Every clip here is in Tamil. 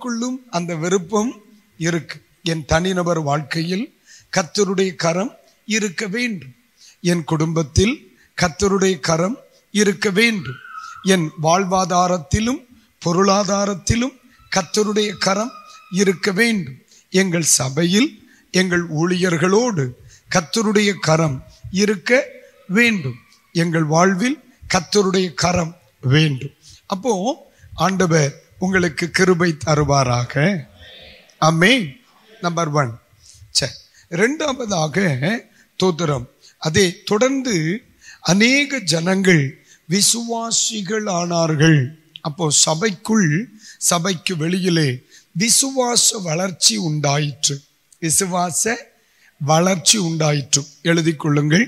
நமக்குள்ளும் அந்த விருப்பம் இருக்கு என் தனிநபர் வாழ்க்கையில் கத்தருடைய கரம் இருக்க வேண்டும் என் குடும்பத்தில் கத்தருடைய கரம் இருக்க வேண்டும் என் வாழ்வாதாரத்திலும் பொருளாதாரத்திலும் கத்தருடைய கரம் இருக்க வேண்டும் எங்கள் சபையில் எங்கள் ஊழியர்களோடு கத்தருடைய கரம் இருக்க வேண்டும் எங்கள் வாழ்வில் கத்தருடைய கரம் வேண்டும் அப்போ ஆண்டவர் உங்களுக்கு கிருபை தருவாராக அம்மே நம்பர் ஒன் சரி ரெண்டாவதாக தோத்திரம் அதே தொடர்ந்து அநேக ஜனங்கள் விசுவாசிகள் ஆனார்கள் அப்போ சபைக்குள் சபைக்கு வெளியிலே விசுவாச வளர்ச்சி உண்டாயிற்று விசுவாச வளர்ச்சி உண்டாயிற்று எழுதிக் கொள்ளுங்கள்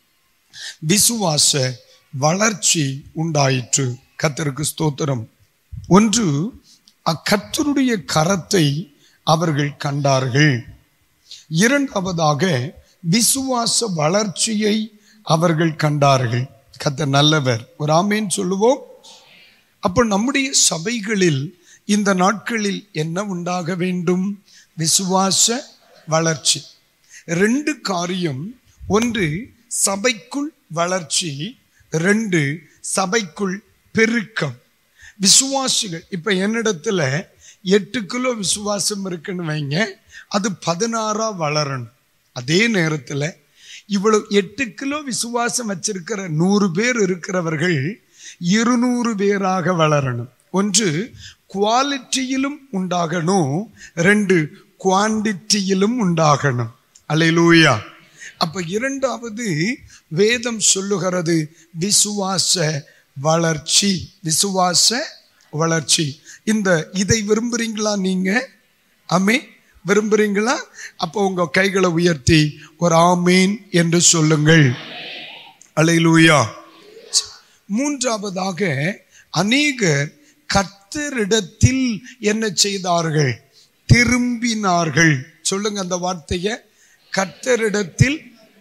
விசுவாச வளர்ச்சி உண்டாயிற்று கத்தருக்கு ஸ்தோத்திரம் ஒன்று அக்கத்தருடைய கரத்தை அவர்கள் கண்டார்கள் இரண்டாவதாக விசுவாச வளர்ச்சியை அவர்கள் கண்டார்கள் கத்தர் நல்லவர் ஒரு ஆமேன் சொல்லுவோம் அப்போ நம்முடைய சபைகளில் இந்த நாட்களில் என்ன உண்டாக வேண்டும் விசுவாச வளர்ச்சி ரெண்டு காரியம் ஒன்று சபைக்குள் வளர்ச்சி ரெண்டு சபைக்குள் பெருக்கம் விசுவாசிகள் இப்ப என்னிடத்துல எட்டு கிலோ விசுவாசம் இருக்குன்னு வைங்க அது பதினாறா வளரணும் அதே நேரத்துல இவ்வளவு எட்டு கிலோ விசுவாசம் வச்சிருக்கிற நூறு பேர் இருக்கிறவர்கள் இருநூறு பேராக வளரணும் ஒன்று குவாலிட்டியிலும் உண்டாகணும் ரெண்டு குவான்டிட்டியிலும் உண்டாகணும் அலையிலூயா அப்ப இரண்டாவது வேதம் சொல்லுகிறது விசுவாச வளர்ச்சி விசுவாச வளர்ச்சி இந்த இதை விரும்புறீங்களா நீங்க அமே விரும்புறீங்களா அப்போ உங்க கைகளை உயர்த்தி ஒரு ஆமீன் என்று சொல்லுங்கள் அலையிலூயா மூன்றாவதாக அநேகர் கத்தரிடத்தில் என்ன செய்தார்கள் திரும்பினார்கள் சொல்லுங்க அந்த வார்த்தைய கத்தரிடத்தில்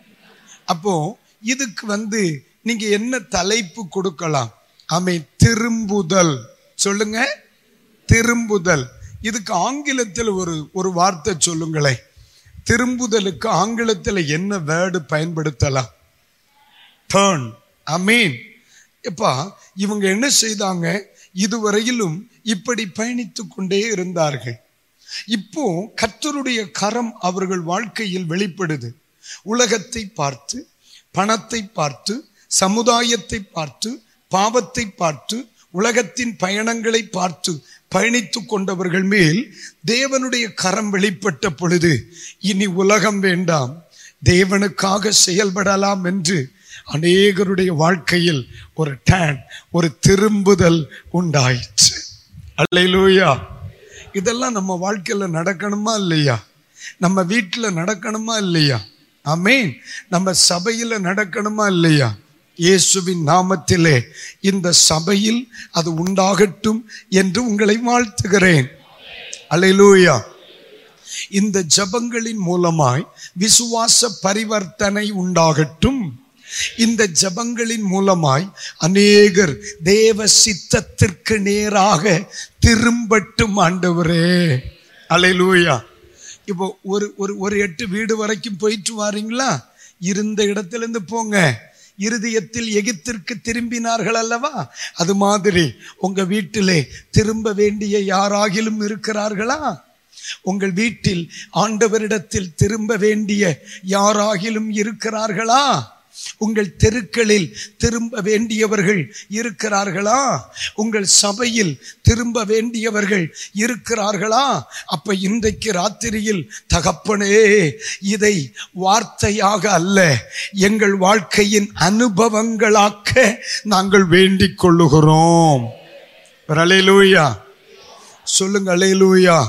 அப்போ இதுக்கு வந்து நீங்க என்ன தலைப்பு கொடுக்கலாம் அமை திரும்புதல் சொல்லுங்க திரும்புதல் இதுக்கு ஆங்கிலத்தில் ஒரு ஒரு வார்த்தை சொல்லுங்களேன் திரும்புதலுக்கு ஆங்கிலத்தில் என்ன வேர்டு பயன்படுத்தலாம் டேர்ன் அமீன் எப்பா இவங்க என்ன செய்தாங்க இதுவரையிலும் இப்படி பயணித்து கொண்டே இருந்தார்கள் இப்போ கர்த்தருடைய கரம் அவர்கள் வாழ்க்கையில் வெளிப்படுது உலகத்தை பார்த்து பணத்தை பார்த்து சமுதாயத்தை பார்த்து பாவத்தை பார்த்து உலகத்தின் பயணங்களை பார்த்து பயணித்து கொண்டவர்கள் மேல் தேவனுடைய கரம் வெளிப்பட்ட பொழுது இனி உலகம் வேண்டாம் தேவனுக்காக செயல்படலாம் என்று அநேகருடைய வாழ்க்கையில் ஒரு டேன் ஒரு திரும்புதல் உண்டாயிற்று அல்லையிலூயா இதெல்லாம் நம்ம வாழ்க்கையில நடக்கணுமா இல்லையா நம்ம வீட்டில் நடக்கணுமா இல்லையா ஆமேன் நம்ம சபையில நடக்கணுமா இல்லையா இயேசுவின் நாமத்திலே இந்த சபையில் அது உண்டாகட்டும் என்று உங்களை வாழ்த்துகிறேன் அலையிலூயா இந்த ஜபங்களின் மூலமாய் விசுவாச பரிவர்த்தனை உண்டாகட்டும் இந்த ஜபங்களின் மூலமாய் அநேகர் தேவ சித்தத்திற்கு நேராக திரும்பட்டும் ஆண்டவரே அலையிலூயா இப்போ ஒரு ஒரு ஒரு எட்டு வீடு வரைக்கும் போயிட்டு வாரீங்களா இருந்த இடத்துல இருந்து போங்க இருதயத்தில் எகிப்திற்கு திரும்பினார்கள் அல்லவா அது மாதிரி உங்க வீட்டிலே திரும்ப வேண்டிய யாராகிலும் இருக்கிறார்களா உங்கள் வீட்டில் ஆண்டவரிடத்தில் திரும்ப வேண்டிய யாராகிலும் இருக்கிறார்களா உங்கள் தெருக்களில் திரும்ப வேண்டியவர்கள் இருக்கிறார்களா உங்கள் சபையில் திரும்ப வேண்டியவர்கள் இருக்கிறார்களா அப்ப இன்றைக்கு ராத்திரியில் தகப்பனே இதை வார்த்தையாக அல்ல எங்கள் வாழ்க்கையின் அனுபவங்களாக்க நாங்கள் வேண்டிக் கொள்ளுகிறோம் அலையிலூயா சொல்லுங்க அலையிலூயா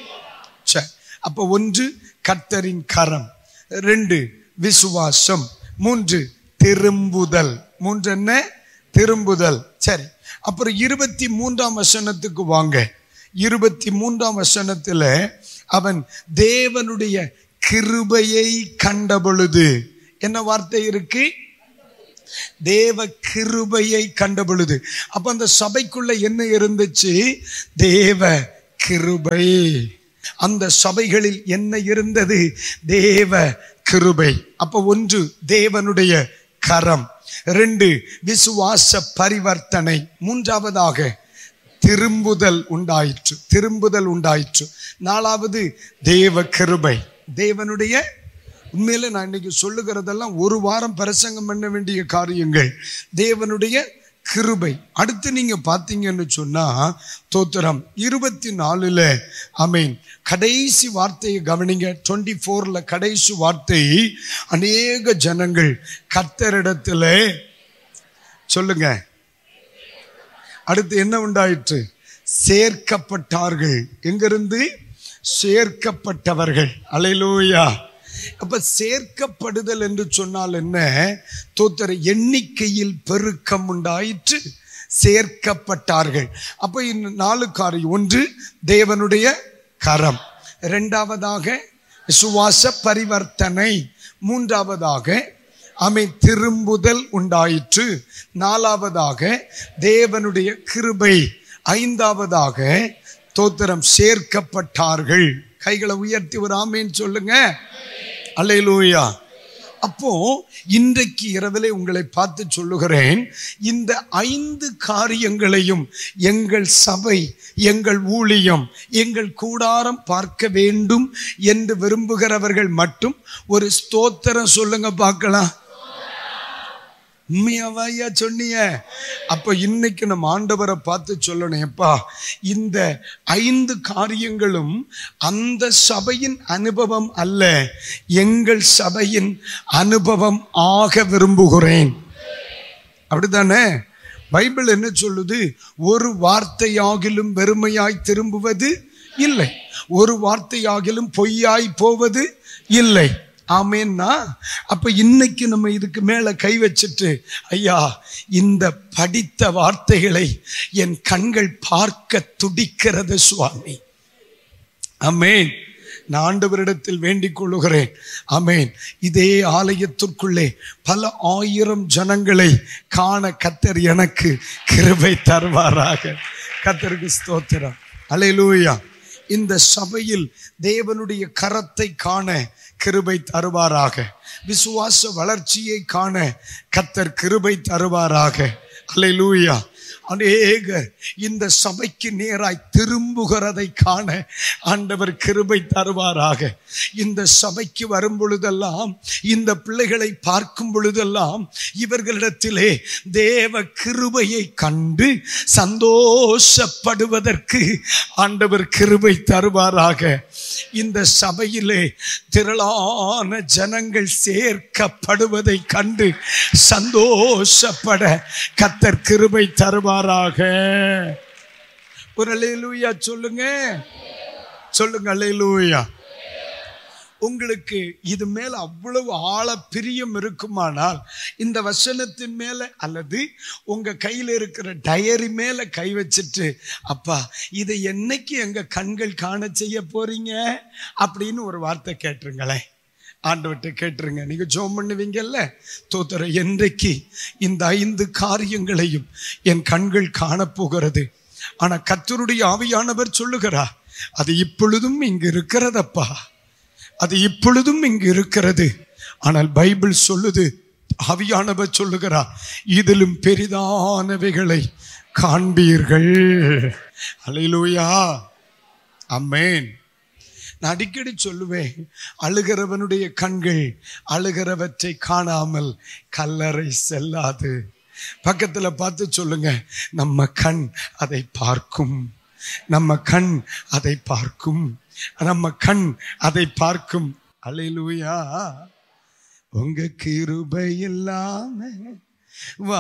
சரி அப்ப ஒன்று கர்த்தரின் கரம் ரெண்டு விசுவாசம் மூன்று திரும்புதல் மூன்று என்ன திரும்புதல் சரி அப்புறம் இருபத்தி மூன்றாம் வசனத்துக்கு வாங்க இருபத்தி மூன்றாம் வசனத்துல அவன் தேவனுடைய கிருபையை கண்ட பொழுது என்ன வார்த்தை இருக்கு தேவ கிருபையை கண்ட பொழுது அப்ப அந்த சபைக்குள்ள என்ன இருந்துச்சு தேவ கிருபை அந்த சபைகளில் என்ன இருந்தது தேவ கிருபை அப்ப ஒன்று தேவனுடைய கரம் ரெண்டு விசுவாச பரிவர்த்தனை மூன்றாவதாக திரும்புதல் உண்டாயிற்று திரும்புதல் உண்டாயிற்று நாலாவது தேவ கிருபை தேவனுடைய உண்மையில நான் இன்னைக்கு சொல்லுகிறதெல்லாம் ஒரு வாரம் பிரசங்கம் பண்ண வேண்டிய காரியங்கள் தேவனுடைய கிருபை அடுத்து நீங்க பார்த்தீங்கன்னு சொன்னா தோத்திரம் இருபத்தி நாலுல அமீன் கடைசி வார்த்தையை கவனிங்க டுவெண்ட்டி ஃபோர்ல கடைசி வார்த்தை அநேக ஜனங்கள் கர்த்தரிடத்துல சொல்லுங்க அடுத்து என்ன உண்டாயிற்று சேர்க்கப்பட்டார்கள் எங்கிருந்து சேர்க்கப்பட்டவர்கள் அலையிலூயா அப்ப சேர்க்கப்படுதல் என்று சொன்னால் என்ன தோத்தர எண்ணிக்கையில் பெருக்கம் உண்டாயிற்று சேர்க்கப்பட்டார்கள் அப்ப இந்த நாலு காரியம் ஒன்று தேவனுடைய கரம் இரண்டாவதாக சுவாச பரிவர்த்தனை மூன்றாவதாக அமை திரும்புதல் உண்டாயிற்று நாலாவதாக தேவனுடைய கிருபை ஐந்தாவதாக தோத்திரம் சேர்க்கப்பட்டார்கள் கைகளை உயர்த்தி ஒரு ஆமேன்னு சொல்லுங்க அல்லேலூயா அப்போ இன்றைக்கு இரவிலே உங்களை பார்த்து சொல்லுகிறேன் இந்த ஐந்து காரியங்களையும் எங்கள் சபை எங்கள் ஊழியம் எங்கள் கூடாரம் பார்க்க வேண்டும் என்று விரும்புகிறவர்கள் மட்டும் ஒரு ஸ்தோத்திரம் சொல்லுங்க பார்க்கலாம் உண்மையாவையா சொன்னீங்க அப்ப இன்னைக்கு நம்ம ஆண்டவரை பார்த்து சொல்லணும் எப்பா இந்த ஐந்து காரியங்களும் அந்த சபையின் அனுபவம் அல்ல எங்கள் சபையின் அனுபவம் ஆக விரும்புகிறேன் அப்படித்தானே பைபிள் என்ன சொல்லுது ஒரு வார்த்தையாகிலும் வெறுமையாய் திரும்புவது இல்லை ஒரு வார்த்தையாகிலும் பொய்யாய் போவது இல்லை ஆமேன்னா அப்ப இன்னைக்கு நம்ம இதுக்கு மேல கை வச்சுட்டு ஐயா இந்த படித்த வார்த்தைகளை என் கண்கள் பார்க்க துடிக்கிறது சுவாமி அமேன் நான் ஆண்டவரிடத்தில் வேண்டிக் கொள்ளுகிறேன் அமேன் இதே ஆலயத்திற்குள்ளே பல ஆயிரம் ஜனங்களை காண கத்தர் எனக்கு கிருபை தருவாராக கத்தருக்கு ஸ்தோத்திரம் அலையிலூயா இந்த சபையில் தேவனுடைய கரத்தை காண கிருபை தருவாராக விசுவாச வளர்ச்சியை காண கத்தர் கிருபை தருவாராக அல்லேலூயா அநேகர் இந்த சபைக்கு நேராய் திரும்புகிறதை காண ஆண்டவர் கிருபை தருவாராக இந்த சபைக்கு வரும் பொழுதெல்லாம் இந்த பிள்ளைகளை பார்க்கும் பொழுதெல்லாம் இவர்களிடத்திலே தேவ கிருபையை கண்டு சந்தோஷப்படுவதற்கு ஆண்டவர் கிருபை தருவாராக இந்த சபையிலே திரளான ஜனங்கள் சேர்க்கப்படுவதை கண்டு சந்தோஷப்பட கத்தர் கிருபை தருவாராக ஒரு அல்லேலூயா சொல்லுங்க சொல்லுங்க அல்லேலூயா உங்களுக்கு இது மேல அவ்வளவு ஆழ பிரியம் இருக்குமானால் இந்த வசனத்தின் மேல அல்லது உங்க கையில இருக்கிற டயரி மேல கை வச்சுட்டு அப்பா இதை என்னைக்கு எங்க கண்கள் காண செய்ய போறீங்க அப்படின்னு ஒரு வார்த்தை கேட்டுருங்களேன் ஆண்டவர்கிட்ட கேட்டுருங்க நீங்க ஜோம் பண்ணுவீங்கல்ல தோத்தர என்றைக்கு இந்த ஐந்து காரியங்களையும் என் கண்கள் காணப்போகிறது ஆனா கத்தருடைய ஆவியானவர் சொல்லுகிறார் அது இப்பொழுதும் இங்கு இருக்கிறதப்பா அது இப்பொழுதும் இங்கு இருக்கிறது ஆனால் பைபிள் சொல்லுது ஆவியானவர் சொல்லுகிறார் இதிலும் பெரிதானவைகளை காண்பீர்கள் அலையிலூயா அம்மேன் நான் அடிக்கடி சொல்லுவேன் அழுகிறவனுடைய கண்கள் அழுகிறவற்றை காணாமல் கல்லறை செல்லாது பக்கத்துல பார்த்து சொல்லுங்க நம்ம கண் அதை பார்க்கும் நம்ம கண் அதை பார்க்கும் நம்ம கண் அதை பார்க்கும் அலையிலூயா உங்க கிருபை இல்லாம